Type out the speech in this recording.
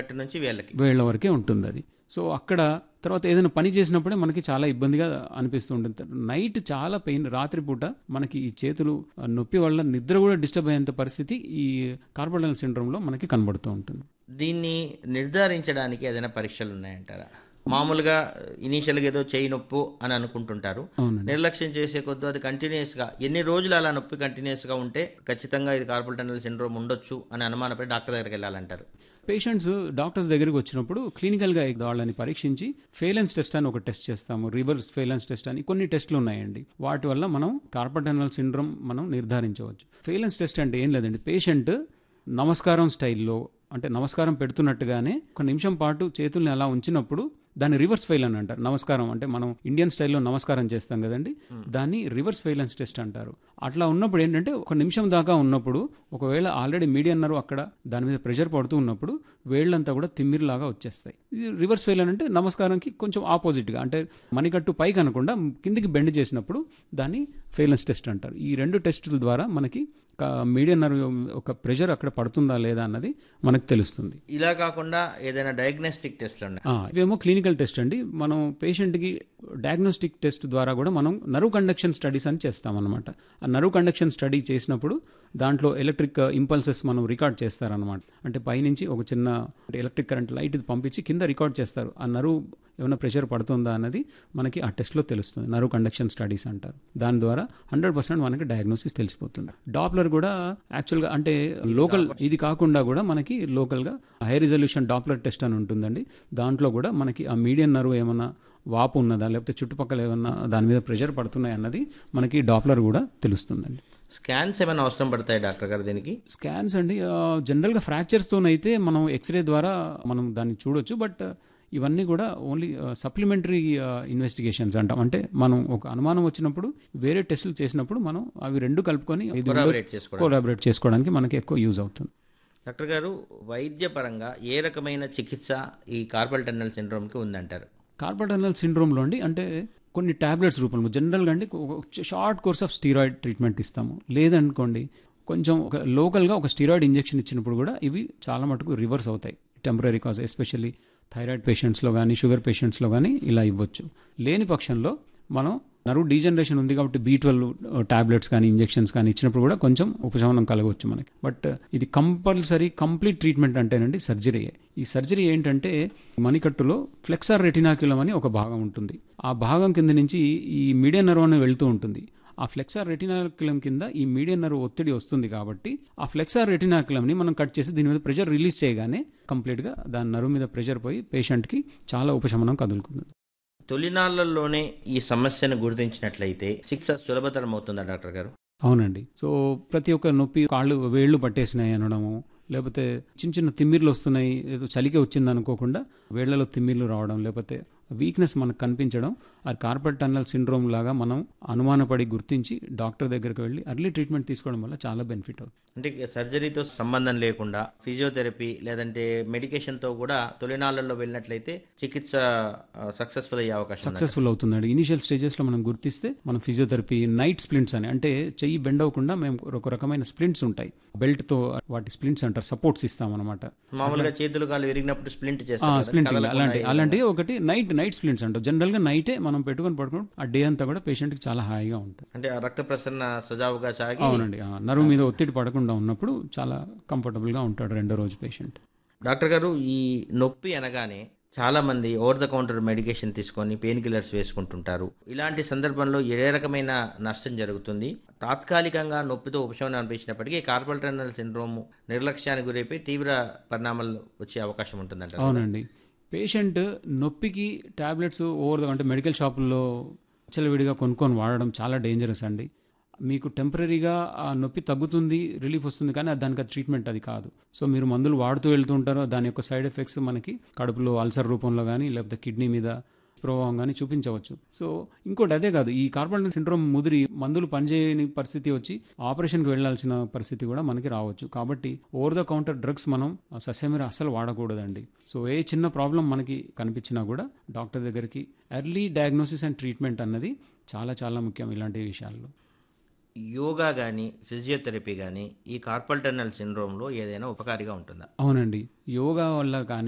నట్టి నుంచి వేళ్ళకి వేళ్ల వరకే ఉంటుంది అది సో అక్కడ తర్వాత ఏదైనా పని చేసినప్పుడే మనకి చాలా ఇబ్బందిగా అనిపిస్తూ ఉంటుంది నైట్ చాలా పెయిన్ రాత్రిపూట మనకి ఈ చేతులు ఆ, నొప్పి వల్ల నిద్ర కూడా డిస్టర్బ్ అయ్యేంత పరిస్థితి ఈ కార్పల్ సిండ్రోమ్లో మనకి కనబడుతూ ఉంటుంది దీన్ని నిర్ధారించడానికి ఏదైనా పరీక్షలు ఉన్నాయంటారా మామూలుగా ఇనీషియల్గా ఏదో చేయి నొప్పు అని అనుకుంటుంటారు అవునండి. నిర్లక్ష్యం చేసే కొద్ది అది కంటిన్యూస్గా ఎన్ని రోజులు అలా నొప్పి కంటిన్యూస్గా ఉంటే ఖచ్చితంగా ఇది కార్పల్ టన్నల్ సిండ్రోమ్ ఉండొచ్చు అని అనుమానపడి డాక్టర్ దగ్గరికి వెళ్ళాలంటారు పేషెంట్స్ డాక్టర్స్ దగ్గరికి వచ్చినప్పుడు క్లినికల్గా వాళ్ళని పరీక్షించి ఫేలెన్స్ టెస్ట్ అని ఒక టెస్ట్ చేస్తాము రివర్స్ ఫేలెన్స్ టెస్ట్ అని కొన్ని టెస్ట్లు ఉన్నాయండి వాటి వల్ల మనం కార్పటనల్ సిండ్రోమ్ మనం నిర్ధారించవచ్చు ఫేలెన్స్ టెస్ట్ అంటే ఏం లేదండి పేషెంట్ నమస్కారం స్టైల్లో అంటే నమస్కారం పెడుతున్నట్టుగానే ఒక నిమిషం పాటు చేతుల్ని అలా ఉంచినప్పుడు దాన్ని రివర్స్ ఫెయిల్ అని అంటారు నమస్కారం అంటే మనం ఇండియన్ స్టైల్లో నమస్కారం చేస్తాం కదండి దాన్ని రివర్స్ ఫెయిలెన్స్ టెస్ట్ అంటారు అట్లా ఉన్నప్పుడు ఏంటంటే ఒక నిమిషం దాకా ఉన్నప్పుడు ఒకవేళ ఆల్రెడీ మీడియన్ నర్వ్ అక్కడ దాని మీద ప్రెషర్ పడుతూ ఉన్నప్పుడు వేళ్ళంతా కూడా తిమ్మిరిలాగా వచ్చేస్తాయి ఇది రివర్స్ ఫెయిల్ అంటే నమస్కారంకి కొంచెం ఆపోజిట్గా అంటే మణికట్టు పైకి అనకుండా కిందికి బెండ్ చేసినప్పుడు దాన్ని ఫెయిలెన్స్ టెస్ట్ అంటారు ఈ రెండు టెస్టుల ద్వారా మనకి మీడియన్ నర్వ్ ఒక ప్రెషర్ అక్కడ పడుతుందా లేదా అన్నది మనకు తెలుస్తుంది ఇలా కాకుండా ఏదైనా డయాగ్నోస్టిక్ టెస్ట్లు ఉన్నాయి ఆ, ఇవేమో క్లినికల్ టెస్ట్ అండి మనం పేషెంట్కి డయాగ్నోస్టిక్ టెస్ట్ ద్వారా కూడా మనం నర్వ్ కండక్షన్ స్టడీస్ అని చేస్తామన్నమాట ఆ నర్వ్ కండక్షన్ స్టడీ చేసినప్పుడు దాంట్లో ఎలక్ట్రిక్ ఇంపల్సెస్ మనం రికార్డ్ చేస్తారనమాట అంటే పైనుంచి ఒక చిన్న ఎలక్ట్రిక్ కరెంట్ లైట్ ఇది పంపించి కింద రికార్డ్ చేస్తారు ఆ నరువు ఏమైనా ప్రెషర్ పడుతుందా అన్నది మనకి ఆ టెస్ట్లో తెలుస్తుంది నర్వ్ కండక్షన్ స్టడీస్ అంటారు దాని ద్వారా హండ్రెడ్ పర్సెంట్ మనకి డయాగ్నోసిస్ తెలిసిపోతుంది డాప్లర్ కూడా యాక్చువల్గా అంటే లోకల్ ఇది కాకుండా కూడా మనకి లోకల్గా హై రిజల్యూషన్ డాప్లర్ టెస్ట్ అని ఉంటుందండి దాంట్లో కూడా మనకి ఆ మీడియం నర్వ్ ఏమన్నా వాపు ఉన్నదా లేకపోతే చుట్టుపక్కల ఏమన్నా దాని మీద ప్రెషర్ పడుతున్నాయి అన్నది మనకి డాప్లర్ కూడా తెలుస్తుందండి స్కాన్స్ ఏమైనా అవసరం పడతాయి డాక్టర్ గారు దీనికి స్కాన్స్ అండి ఆ, జనరల్గా ఫ్రాక్చర్స్తోనైతే మనం ఎక్స్రే ద్వారా మనం దాన్ని చూడొచ్చు బట్ ఇవన్నీ కూడా ఓన్లీ సప్లిమెంటరీ ఇన్వెస్టిగేషన్స్ అంటాం అంటే మనం ఒక అనుమానం వచ్చినప్పుడు వేరే టెస్టులు చేసినప్పుడు మనం అవి రెండు కలుపుకొని ఇది Corroborate చేసుకోవడానికి. కోలాబరేట్ చేసుకోవడానికి మనకి ఎక్కువ యూజ్ అవుతుంది డాక్టర్ గారు వైద్యపరంగా ఏ రకమైన చికిత్స ఈ కార్పల్ టన్నల్ సిండ్రోమ్కి ఉందంటారు కార్పటనల్ సిండ్రోమ్లో అండి అంటే కొన్ని టాబ్లెట్స్ రూపంలో జనరల్గా అండి ఒక short course of steroid treatment ఇస్తాము లేదనుకోండి కొంచెం ఒక లోకల్గా ఒక స్టీరాయిడ్ ఇంజెక్షన్ ఇచ్చినప్పుడు కూడా ఇవి చాలా మటుకు రివర్స్ అవుతాయి టెంపరీ కాజ్ ఎస్పెషల్లీ థైరాయిడ్ పేషెంట్స్లో కానీ షుగర్ పేషెంట్స్లో కానీ ఇలా ఇవ్వచ్చు లేని పక్షంలో మనం నరువు డీజనరేషన్ ఉంది కాబట్టి బీ ట్వెల్వ్ టాబ్లెట్స్ కానీ ఇంజెక్షన్స్ కానీ ఇచ్చినప్పుడు కూడా కొంచెం ఉపశమనం కలగవచ్చు మనకి బట్ ఇది కంపల్సరీ కంప్లీట్ ట్రీట్మెంట్ అంటేనండి సర్జరీ ఈ సర్జరీ ఏంటంటే మణికట్టులో ఫ్లెక్సార్ రెటినాక్యులం అని ఒక భాగం ఉంటుంది ఆ భాగం కింద నుంచి ఈ మీడియన్ నర్వ్ అని వెళ్తూ ఉంటుంది ఆ ఫ్లెక్సార్ రెటినాక్యులం కింద ఈ మీడియన్ నర్వ్ ఒత్తిడి వస్తుంది కాబట్టి ఆ ఫ్లెక్సార్ రెటినాక్యులంని మనం కట్ చేసి దీని మీద ప్రెషర్ రిలీజ్ చేయగానే కంప్లీట్గా దాని నరువు మీద ప్రెషర్ పోయి పేషెంట్కి చాలా ఉపశమనం కదులుతుంది తొలినాళ్లలోనే ఈ సమస్యను గుర్తించినట్లయితే చికిత్స సులభతరం అవుతుందా డాక్టర్ గారు అవునండి సో ప్రతి ఒక్క నొప్పి కాళ్ళు వేళ్ళు పట్టేసినాయి అనడము లేకపోతే చిన్న చిన్న తిమ్మిర్లు వస్తున్నాయి ఏదో చలికి వచ్చింది అనుకోకుండా వేళ్లలో తిమ్మిర్లు రావడం లేకపోతే వీక్నెస్ మనకు కనిపించడం అది కార్పల్ టన్నల్ సిండ్రోమ్ లాగా మనం అనుమానపడి గుర్తించి డాక్టర్ దగ్గరికి వెళ్ళి అర్లీ ట్రీట్మెంట్ తీసుకోవడం వల్ల చాలా బెనిఫిట్ అవుతుంది అంటే సర్జరీతో సంబంధం లేకుండా ఫిజియోథెరపీ లేదంటే మెడికేషన్తో కూడా తొలినాళ్లలో వెళ్ళినట్లయితే చికిత్స సక్సెస్ఫుల్ అయ్యే అవకాశం ఉంది సక్సెస్ఫుల్ అవుతుందండి ఇనిషియల్ స్టేజెస్లో మనం గుర్తిస్తే మనం ఫిజియోథెరపీ నైట్ స్ప్లింట్స్ అని అంటే చెయ్యి బెండ్ అవ్వకుండా మేము ఒక రకమైన స్ప్లింట్స్ ఉంటాయి బెల్ట్తో వాటి స్ప్లింట్స్ అంటారు సపోర్ట్స్ ఇస్తామన్నమాట మామూలుగా చేతులు కాళ్ళు విరిగినప్పుడు స్ప్లింట్ చేస్తాం కదా, స్ప్లింటింగ్ కదలకుండా అలాంటి ఏదైనా. అలాంటి ఒకటి నైట్ నైట్ స్ప్లింట్స్ అంటాం జనరల్గా నైటే మనం పెట్టుకొని పడుకుని ఆ డే అంతా కూడా పేషెంట్కి చాలా హాయిగా ఉంటుంది అంటే ఆ రక్త ప్రసరణ సజావుగా సాగి అవునండి ఆ నరువు మీద ఒత్తిడి పడకుండా ఉన్నప్పుడు చాలా కంఫర్టబుల్గా ఉంటాడు రెండో రోజు పేషెంట్ డాక్టర్ గారు ఈ నొప్పి అనగానే చాలా మంది ఓవర్ ద కౌంటర్ మెడికేషన్ తీసుకొని పెయిన్ కిల్లర్స్ వేసుకుంటుంటారు ఇలాంటి సందర్భంలో ఏ రకమైన నష్టం జరుగుతుంది తాత్కాలికంగా నొప్పితో ఉపశమనం అనిపించినప్పటికీ కార్పల్ టన్నల్ సిండ్రోమ్ నిర్లక్ష్యానికి గురైపోయి తీవ్ర పరిణామాలు వచ్చే అవకాశం ఉంటుందంట అవునండి పేషెంట్ నొప్పికి టాబ్లెట్స్ ఓవర్ ద అంటే మెడికల్ షాపుల్లో విడిగా కొనుక్కొని వాడడం చాలా డేంజరస్ అండి మీకు టెంపరీగా ఆ నొప్పి తగ్గుతుంది రిలీఫ్ వస్తుంది కానీ అది దానికి ట్రీట్మెంట్ అది కాదు సో మీరు మందులు వాడుతూ వెళ్తూ ఉంటారో దాని యొక్క సైడ్ ఎఫెక్ట్స్ మనకి కడుపులో అల్సర్ రూపంలో కానీ లేకపోతే కిడ్నీ మీద ప్రభావం కానీ చూపించవచ్చు సో ఇంకోటి అదే కాదు ఈ కార్బన్ సిండ్రోమ్ ముదిరి మందులు పనిచేయని పరిస్థితి వచ్చి ఆపరేషన్కి వెళ్లాల్సిన పరిస్థితి కూడా మనకి రావచ్చు కాబట్టి ఓవర్ ద కౌంటర్ డ్రగ్స్ మనం సస్యమీర అస్సలు వాడకూడదండి సో ఏ చిన్న ప్రాబ్లం మనకి కనిపించినా కూడా డాక్టర్ దగ్గరికి ఎర్లీ డయాగ్నోసిస్ అండ్ ట్రీట్మెంట్ అన్నది చాలా చాలా ముఖ్యం ఇలాంటి విషయాల్లో యోగా కానీ ఫిజియోథెరపీ కానీ ఈ కార్పల్ టన్నల్ సిండ్రోమ్లో ఏదైనా ఉపకారిగా ఉంటుందా అవునండి యోగా వల్ల కానీ